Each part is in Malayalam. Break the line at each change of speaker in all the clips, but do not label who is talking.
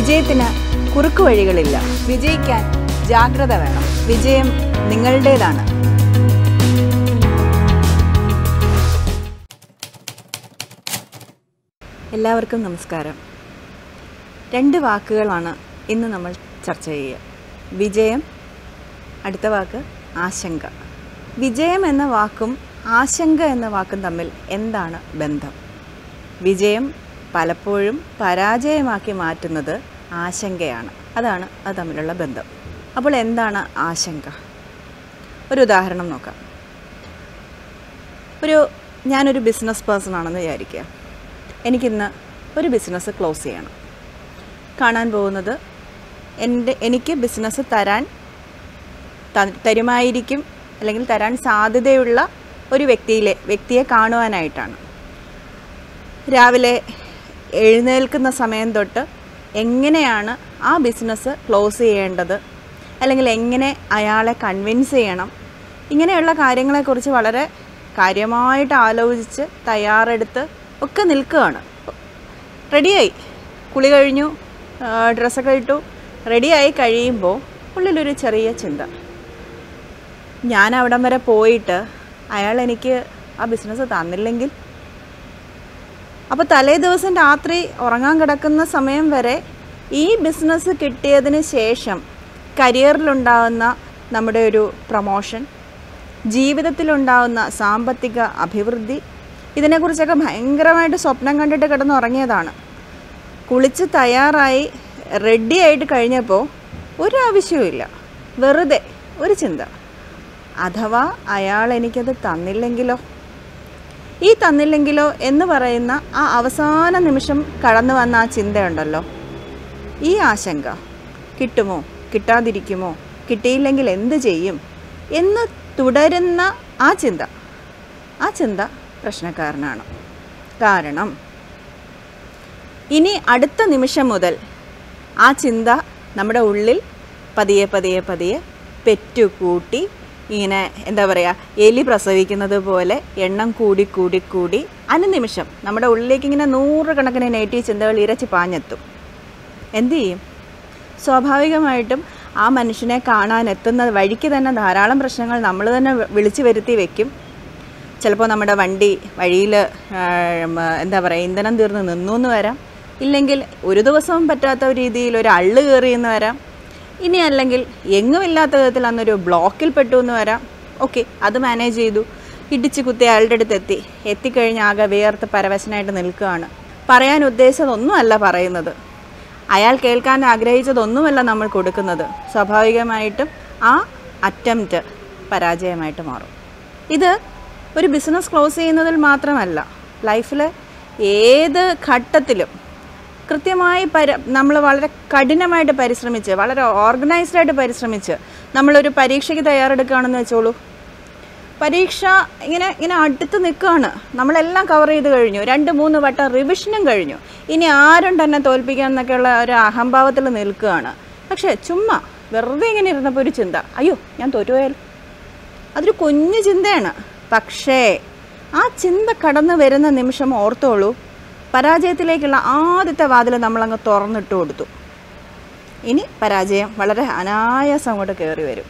വിജയത്തിന് കുറുക്കു വഴികളില്ല വിജയിക്കാൻ ജാഗ്രത വേണം വിജയം നിങ്ങളുടേതാണ് എല്ലാവർക്കും നമസ്കാരം രണ്ട് വാക്കുകളാണ് ഇന്ന് നമ്മൾ ചർച്ച ചെയ്യുക വിജയം അടുത്ത വാക്ക് ആശങ്ക വിജയം എന്ന വാക്കും ആശങ്ക എന്ന വാക്കും തമ്മിൽ എന്താണ് ബന്ധം വിജയം പലപ്പോഴും പരാജയമാക്കി മാറ്റുന്നത് ആശങ്കയാണ് അതാണ് അത് തമ്മിലുള്ള ബന്ധം അപ്പോൾ എന്താണ് ആശങ്ക ഒരു ഉദാഹരണം നോക്കാം ഒരു ഞാനൊരു ബിസിനസ് പേഴ്സൺ ആണെന്ന് വിചാരിക്കുക എനിക്കിന്ന് ഒരു ബിസിനസ് ക്ലോസ് ചെയ്യണം കാണാൻ പോകുന്നത് എൻ്റെ എനിക്ക് ബിസിനസ് തരാൻ ത- തരുമായിരിക്കും അല്ലെങ്കിൽ തരാൻ സാധ്യതയുള്ള ഒരു വ്യക്തിയിലെ വ്യക്തിയെ കാണുവാനായിട്ടാണ് രാവിലെ എഴുന്നേൽക്കുന്ന സമയം തൊട്ട് എങ്ങനെയാണ് ആ ബിസിനസ് ക്ലോസ് ചെയ്യേണ്ടത് അല്ലെങ്കിൽ എങ്ങനെ അയാളെ കൺവിൻസ് ചെയ്യണം ഇങ്ങനെയുള്ള കാര്യങ്ങളെക്കുറിച്ച് വളരെ കാര്യമായിട്ട് ആലോചിച്ച് തയ്യാറെടുത്ത് ഒക്കെ നിൽക്കുകയാണ് റെഡിയായി കുളി കഴിഞ്ഞു ആ, ഡ്രസ്സൊക്കെ ഇട്ടു റെഡിയായി കഴിയുമ്പോൾ ഉള്ളിലൊരു ചെറിയ ചിന്ത ഞാൻ അവിടം വരെ പോയിട്ട് അയാൾ എനിക്ക് ആ ബിസിനസ് തന്നില്ലെങ്കിൽ അപ്പോൾ തലേ ദിവസം രാത്രി ഉറങ്ങാൻ കിടക്കുന്ന സമയം വരെ ഈ ബിസിനസ് കിട്ടിയതിന് ശേഷം കരിയറിലുണ്ടാകുന്ന നമ്മുടെ ഒരു പ്രൊമോഷൻ ജീവിതത്തിലുണ്ടാകുന്ന സാമ്പത്തിക അഭിവൃദ്ധി ഇതിനെക്കുറിച്ചൊക്കെ ഭയങ്കരമായിട്ട് സ്വപ്നം കണ്ടിട്ട് കിടന്നുറങ്ങിയതാണ് കുളിച്ച് തയ്യാറായി റെഡി ആയിട്ട് കഴിഞ്ഞപ്പോൾ ഒരു ആവശ്യവുമില്ല വെറുതെ ഒരു ചിന്ത അഥവാ അയാൾ എനിക്കത് തന്നില്ലെങ്കിലോ ഈ തന്നില്ലെങ്കിലോ എന്ന് പറയുന്ന ആ അവസാന നിമിഷം കടന്നു വന്ന ആ ചിന്തയുണ്ടല്ലോ ഈ ആശങ്ക കിട്ടുമോ കിട്ടാതിരിക്കുമോ കിട്ടിയില്ലെങ്കിൽ എന്ത് ചെയ്യും എന്ന് തുടരുന്ന ആ ചിന്ത ആ ചിന്ത പ്രശ്നക്കാരനാണ് കാരണം ഇനി അടുത്ത നിമിഷം മുതൽ ആ ചിന്ത നമ്മുടെ ഉള്ളിൽ പതിയെ പതിയെ പതിയെ പെറ്റുകൂട്ടി ഇങ്ങനെ എന്താ പറയുക എലി പ്രസവിക്കുന്നത് പോലെ എണ്ണം കൂടി കൂടി കൂടി അനുനിമിഷം നമ്മുടെ ഉള്ളിലേക്ക് ഇങ്ങനെ നൂറുകണക്കിന് നെഗറ്റീവ് ചിന്തകൾ ഇരച്ച് പാഞ്ഞെത്തും എന്തു ചെയ്യും സ്വാഭാവികമായിട്ടും ആ മനുഷ്യനെ കാണാൻ എത്തുന്ന വഴിക്ക് തന്നെ ധാരാളം പ്രശ്നങ്ങൾ നമ്മൾ തന്നെ വിളിച്ചു വരുത്തി വെക്കും ചിലപ്പോൾ നമ്മുടെ വണ്ടി വഴിയിൽ എന്താ പറയുക ഇന്ധനം തീർന്ന് നിന്നു എന്ന് വരാം ഇല്ലെങ്കിൽ ഒരു ദിവസവും പറ്റാത്ത രീതിയിൽ ഒരു അള്ള് കയറി എന്ന് വരാം ഇനി അല്ലെങ്കിൽ എങ്ങുമില്ലാത്ത വിധത്തിൽ അന്നൊരു ബ്ലോക്കിൽ പെട്ടു എന്ന് വരാം ഓക്കെ അത് മാനേജ് ചെയ്തു ഇടിച്ച് കുത്തി അയാളുടെ അടുത്ത് എത്തി എത്തിക്കഴിഞ്ഞ് ആകെ വിയർത്ത് പരവശനായിട്ട് നിൽക്കുകയാണ് പറയാൻ ഉദ്ദേശിച്ചതൊന്നുമല്ല പറയുന്നത് അയാൾ കേൾക്കാൻ ആഗ്രഹിച്ചതൊന്നുമല്ല നമ്മൾ കൊടുക്കുന്നത് സ്വാഭാവികമായിട്ടും ആ അറ്റംപ്റ്റ് പരാജയമായിട്ട് മാറും ഇത് ഒരു ബിസിനസ് ക്ലോസ് ചെയ്യുന്നതിൽ മാത്രമല്ല ലൈഫിൽ ഏത് ഘട്ടത്തിലും കൃത്യമായി പര നമ്മൾ വളരെ കഠിനമായിട്ട് പരിശ്രമിച്ച് വളരെ ഓർഗനൈസ്ഡ് ആയിട്ട് പരിശ്രമിച്ച് നമ്മളൊരു പരീക്ഷയ്ക്ക് തയ്യാറെടുക്കുകയാണെന്ന് വെച്ചോളൂ പരീക്ഷ ഇങ്ങനെ ഇങ്ങനെ അടുത്ത് നിൽക്കുകയാണ് നമ്മളെല്ലാം കവർ ചെയ്ത് കഴിഞ്ഞു രണ്ട് മൂന്ന് വട്ടം റിവിഷനും കഴിഞ്ഞു ഇനി ആരും തന്നെ തോൽപ്പിക്കാൻ എന്നൊക്കെയുള്ള ഒരു അഹംഭാവത്തിൽ നിൽക്കുകയാണ് പക്ഷേ ചുമ്മാ വെറുതെ ഇങ്ങനെ ഇരുന്നപ്പോൾ ഒരു ചിന്ത അയ്യോ ഞാൻ തോറ്റുപോയാൽ അതൊരു കുഞ്ഞു ചിന്തയാണ് പക്ഷേ ആ ചിന്ത കടന്നു വരുന്ന നിമിഷം ഓർത്തോളൂ പരാജയത്തിലേക്കുള്ള ആദ്യത്തെ വാതിൽ നമ്മളങ്ങ് തുറന്നിട്ട് കൊടുത്തു ഇനി പരാജയം വളരെ അനായാസം അങ്ങോട്ട് കയറി വരും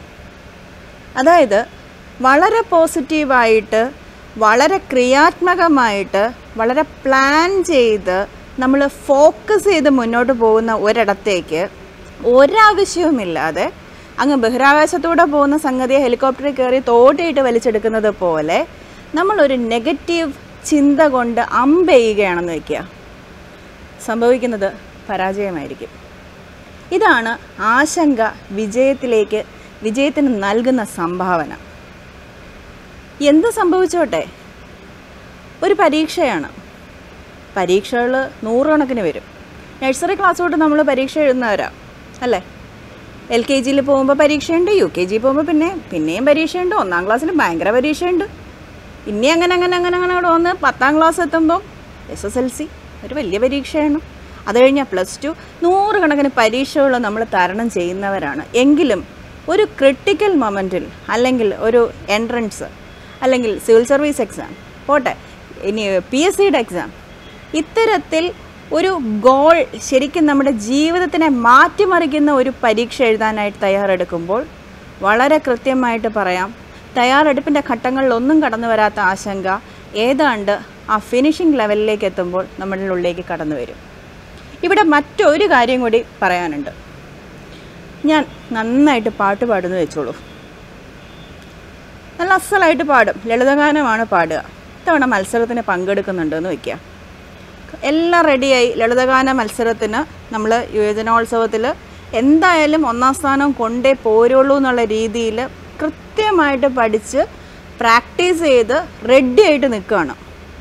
അതായത് വളരെ പോസിറ്റീവായിട്ട് വളരെ ക്രിയാത്മകമായിട്ട് വളരെ പ്ലാൻ ചെയ്ത് നമ്മൾ ഫോക്കസ് ചെയ്ത് മുന്നോട്ട് പോകുന്ന ഒരിടത്തേക്ക് ഒരാവശ്യവുമില്ലാതെ അങ്ങ് ബഹിരാകാശത്തൂടെ പോകുന്ന സംഗതിയെ ഹെലികോപ്റ്ററിൽ കയറി തോട്ടിയിട്ട് വലിച്ചെടുക്കുന്നത് പോലെ നമ്മളൊരു നെഗറ്റീവ് ചിന്ത കൊണ്ട് അമ്പെയ്യുകയാണെന്ന് വയ്ക്കുക സംഭവിക്കുന്നത് പരാജയമായിരിക്കും ഇതാണ് ആശങ്ക വിജയത്തിലേക്ക് വിജയത്തിന് നൽകുന്ന സംഭാവന എന്ത് സംഭവിച്ചോട്ടെ ഒരു പരീക്ഷയാണ് പരീക്ഷകൾ നൂറുകണക്കിന് വരും നഴ്സറി ക്ലാസ് തൊട്ട് നമ്മൾ പരീക്ഷ എഴുതുന്നവരാ അല്ലേ എൽ കെ ജിയിൽ പോകുമ്പോൾ പരീക്ഷയുണ്ട് യു കെ ജി പോകുമ്പോൾ പിന്നെ പിന്നെയും പരീക്ഷയുണ്ട് ഒന്നാം ക്ലാസ്സിൽ ഭയങ്കര പരീക്ഷയുണ്ട് ഇനി അങ്ങനെ അങ്ങനെ അങ്ങനെ അങ്ങനെ അവിടെ വന്ന് പത്താം ക്ലാസ് എത്തുമ്പോൾ എസ് എസ് എൽ സി ഒരു വലിയ പരീക്ഷയാണ് അത് കഴിഞ്ഞാൽ പ്ലസ് ടു നൂറുകണക്കിന് പരീക്ഷകൾ നമ്മൾ തരണം ചെയ്യുന്നവരാണ് എങ്കിലും ഒരു ക്രിട്ടിക്കൽ മൊമെൻറ്റിൽ അല്ലെങ്കിൽ ഒരു എൻട്രൻസ് അല്ലെങ്കിൽ സിവിൽ സർവീസ് എക്സാം പോട്ടെ ഇനി പി എസ് സിയുടെ എക്സാം ഇത്തരത്തിൽ ഒരു ഗോൾ ശരിക്കും നമ്മുടെ ജീവിതത്തിനെ മാറ്റിമറിക്കുന്ന ഒരു പരീക്ഷ എഴുതാനായിട്ട് തയ്യാറെടുക്കുമ്പോൾ വളരെ കൃത്യമായിട്ട് പറയാം തയ്യാറെടുപ്പിൻ്റെ ഘട്ടങ്ങളിലൊന്നും കടന്നു വരാത്ത ആശങ്ക ഏതാണ്ട് ആ ഫിനിഷിംഗ് ലെവലിലേക്ക് എത്തുമ്പോൾ നമ്മളുടെ ഉള്ളിലേക്ക് കടന്നു വരും ഇവിടെ മറ്റൊരു കാര്യം കൂടി പറയാനുണ്ട് ഞാൻ നന്നായിട്ട് പാട്ട് പാടുന്നു വെച്ചോളൂ നല്ല അസലായിട്ട് പാടും ലളിതഗാനമാണ് പാടുക ഇത്തവണ മത്സരത്തിന് പങ്കെടുക്കുന്നുണ്ടെന്ന് വയ്ക്കുക എല്ലാം റെഡിയായി ലളിതഗാന മത്സരത്തിന് നമ്മൾ യുവജനോത്സവത്തിൽ എന്തായാലും ഒന്നാം സ്ഥാനം കൊണ്ടേ പോരുള്ളൂ എന്നുള്ള രീതിയിൽ കൃത്യമായിട്ട് പഠിച്ച് പ്രാക്ടീസ് ചെയ്ത് റെഡിയായിട്ട് നിൽക്കുകയാണ്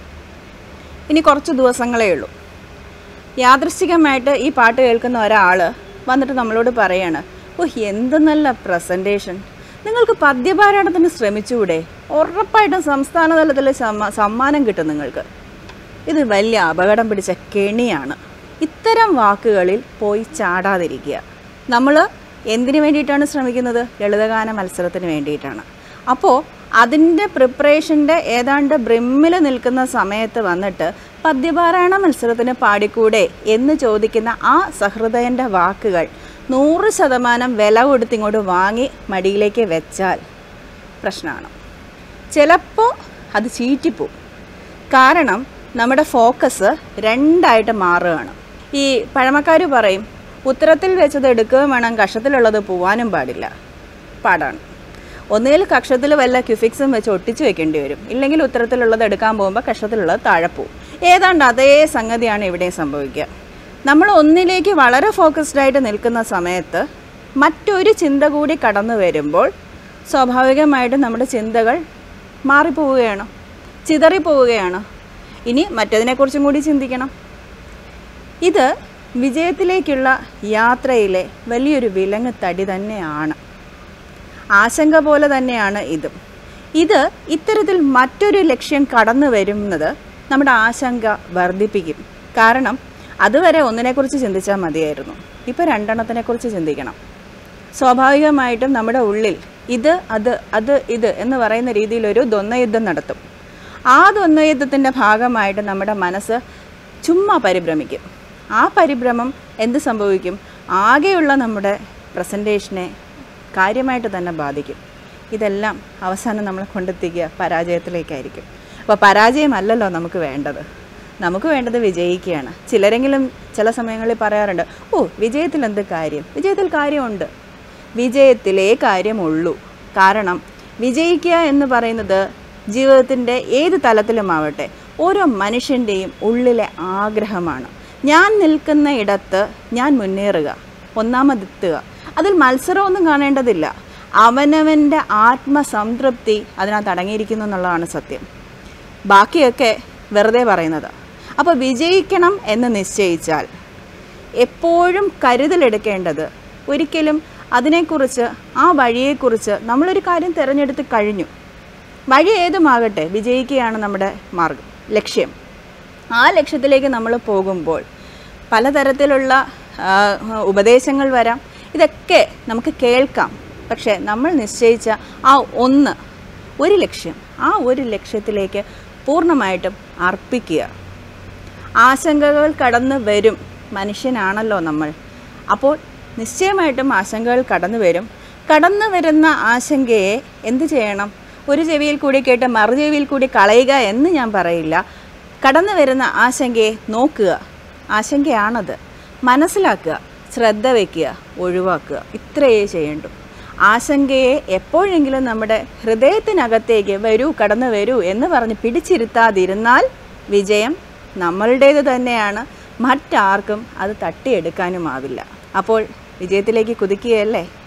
ഇനി കുറച്ച് ദിവസങ്ങളേ ഉള്ളൂ യാദൃശ്ചികമായിട്ട് ഈ പാട്ട് കേൾക്കുന്ന ഒരാൾ വന്നിട്ട് നമ്മളോട് പറയാണ് ഓ എന്ത് നല്ല പ്രസൻറ്റേഷൻ നിങ്ങൾക്ക് പദ്യപാരായണത്തിന് ശ്രമിച്ചുകൂടെ ഉറപ്പായിട്ടും സംസ്ഥാന തലത്തിൽ സമ്മ- സമ്മാനം കിട്ടും നിങ്ങൾക്ക് ഇത് വലിയ അപകടം പിടിച്ച കെണിയാണ് ഇത്തരം വാക്കുകളിൽ പോയി ചാടാതിരിക്കുക നമ്മൾ എന്തിനു വേണ്ടിയിട്ടാണ് ശ്രമിക്കുന്നത് ലളിതഗാന മത്സരത്തിന് വേണ്ടിയിട്ടാണ് അപ്പോൾ അതിൻ്റെ പ്രിപ്പറേഷൻ്റെ ഏതാണ്ട് ബ്രിമ്മിൽ നിൽക്കുന്ന സമയത്ത് വന്നിട്ട് പദ്യപാരായണ മത്സരത്തിന് പാടിക്കൂടെ എന്ന് ചോദിക്കുന്ന ആ സഹൃദയൻ്റെ വാക്കുകൾ നൂറ് ശതമാനം വില കൊടുത്ത് ഇങ്ങോട്ട് വാങ്ങി മടിയിലേക്ക് വെച്ചാൽ പ്രശ്നമാണ് ചിലപ്പോൾ അത് ചീറ്റിപ്പോവും കാരണം നമ്മുടെ ഫോക്കസ് രണ്ടായിട്ട് മാറുകയാണ് ഈ പഴമക്കാർ പറയും ഉത്തരത്തിൽ വെച്ചത് എടുക്കുകയും വേണം കഷത്തിലുള്ളത് പോവാനും പാടില്ല പാടാണ് ഒന്നുകിൽ കക്ഷത്തിൽ വല്ല ക്യുഫിക്സും വെച്ച് ഒട്ടിച്ച് വെക്കേണ്ടി വരും ഇല്ലെങ്കിൽ ഉത്തരത്തിലുള്ളത് എടുക്കാൻ പോകുമ്പോൾ കക്ഷത്തിലുള്ളത് താഴെ പോവും ഏതാണ്ട് അതേ സംഗതിയാണ് ഇവിടെയും സംഭവിക്കുക നമ്മൾ ഒന്നിലേക്ക് വളരെ ഫോക്കസ്ഡ് ആയിട്ട് നിൽക്കുന്ന സമയത്ത് മറ്റൊരു ചിന്ത കൂടി കടന്നു വരുമ്പോൾ സ്വാഭാവികമായിട്ടും നമ്മുടെ ചിന്തകൾ മാറിപ്പോവുകയാണ് ചിതറിപ്പോവുകയാണ് ഇനി മറ്റതിനെക്കുറിച്ചും കൂടി ചിന്തിക്കണം ഇത് വിജയത്തിലേക്കുള്ള യാത്രയിലെ വലിയൊരു വിലങ്ങ് തടി തന്നെയാണ് ആശങ്ക പോലെ തന്നെയാണ് ഇതും ഇത് ഇത്തരത്തിൽ മറ്റൊരു ലക്ഷ്യം കടന്നു വരുന്നത് നമ്മുടെ ആശങ്ക വർദ്ധിപ്പിക്കും കാരണം അതുവരെ ഒന്നിനെക്കുറിച്ച് ചിന്തിച്ചാൽ മതിയായിരുന്നു ഇപ്പോൾ രണ്ടെണ്ണത്തിനെക്കുറിച്ച് ചിന്തിക്കണം സ്വാഭാവികമായിട്ടും നമ്മുടെ ഉള്ളിൽ ഇത് അത് അത് ഇത് എന്ന് പറയുന്ന രീതിയിലൊരു ദ്വന്ദ്വയുദ്ധം നടത്തും ആ ദ്വന്ദ്വയുദ്ധത്തിൻ്റെ ഭാഗമായിട്ട് നമ്മുടെ മനസ്സ് ചുമ്മാ പരിഭ്രമിക്കും ആ പരിഭ്രമം എന്ത് സംഭവിക്കും ആകെയുള്ള നമ്മുടെ പ്രസൻറ്റേഷനെ കാര്യമായിട്ട് തന്നെ ബാധിക്കും ഇതെല്ലാം അവസാനം നമ്മളെ കൊണ്ടെത്തിക്കുക പരാജയത്തിലേക്കായിരിക്കും അപ്പോൾ പരാജയമല്ലല്ലോ നമുക്ക് വേണ്ടത് നമുക്ക് വേണ്ടത് വിജയിക്കുകയാണ് ചിലരെങ്കിലും ചില സമയങ്ങളിൽ പറയാറുണ്ട് ഓ വിജയത്തിൽ എന്ത് കാര്യം വിജയത്തിൽ കാര്യമുണ്ട് വിജയത്തിലേ കാര്യമുള്ളൂ കാരണം വിജയിക്കുക എന്ന് പറയുന്നത് ജീവിതത്തിൻ്റെ ഏത് തലത്തിലുമാവട്ടെ ഓരോ മനുഷ്യൻ്റെയും ഉള്ളിലെ ആഗ്രഹമാണ് ഞാൻ നിൽക്കുന്ന ഇടത്ത് ഞാൻ മുന്നേറുക ഒന്നാമതെത്തുക അതിൽ മത്സരമൊന്നും കാണേണ്ടതില്ല അവനവൻ്റെ ആത്മസംതൃപ്തി അതിനകത്ത് അടങ്ങിയിരിക്കുന്നു എന്നുള്ളതാണ് സത്യം ബാക്കിയൊക്കെ വെറുതെ പറയുന്നത് അപ്പോൾ വിജയിക്കണം എന്ന് നിശ്ചയിച്ചാൽ എപ്പോഴും കരുതലെടുക്കേണ്ടത് ഒരിക്കലും അതിനെക്കുറിച്ച് ആ വഴിയെക്കുറിച്ച് നമ്മളൊരു കാര്യം തിരഞ്ഞെടുത്ത് കഴിഞ്ഞു വഴി ഏതുമാകട്ടെ വിജയിക്കുകയാണ് നമ്മുടെ മാർഗം ലക്ഷ്യം ആ ലക്ഷ്യത്തിലേക്ക് നമ്മൾ പോകുമ്പോൾ പലതരത്തിലുള്ള ആ, ഉപദേശങ്ങൾ വരാം ഇതൊക്കെ നമുക്ക് കേൾക്കാം പക്ഷേ നമ്മൾ നിശ്ചയിച്ച ആ ഒന്ന് ഒരു ലക്ഷ്യം ആ ഒരു ലക്ഷ്യത്തിലേക്ക് പൂർണ്ണമായിട്ടും അർപ്പിക്കുക ആശങ്കകൾ കടന്നു വരും മനുഷ്യനാണല്ലോ നമ്മൾ അപ്പോൾ നിശ്ചയമായിട്ടും ആശങ്കകൾ കടന്നു വരും കടന്നു വരുന്ന ആശങ്കയെ എന്ത് ചെയ്യണം ഒരു ചെവിയിൽ കൂടി കേട്ട് മറു ചെവിയിൽ കൂടി കളയുക എന്ന് ഞാൻ പറയില്ല കടന്നു വരുന്ന ആശങ്കയെ നോക്കുക ആശങ്കയാണത് മനസ്സിലാക്കുക ശ്രദ്ധ വയ്ക്കുക ഒഴിവാക്കുക ഇത്രയേ ചെയ്യണ്ടൂ ആശങ്കയെ എപ്പോഴെങ്കിലും നമ്മുടെ ഹൃദയത്തിനകത്തേക്ക് വരൂ കടന്നു വരൂ എന്ന് പറഞ്ഞ് പിടിച്ചിരുത്താതിരുന്നാൽ വിജയം നമ്മളുടേത് തന്നെയാണ് മറ്റാർക്കും അത് തട്ടിയെടുക്കാനുമാവില്ല അപ്പോൾ വിജയത്തിലേക്ക് കുതിക്കുകയല്ലേ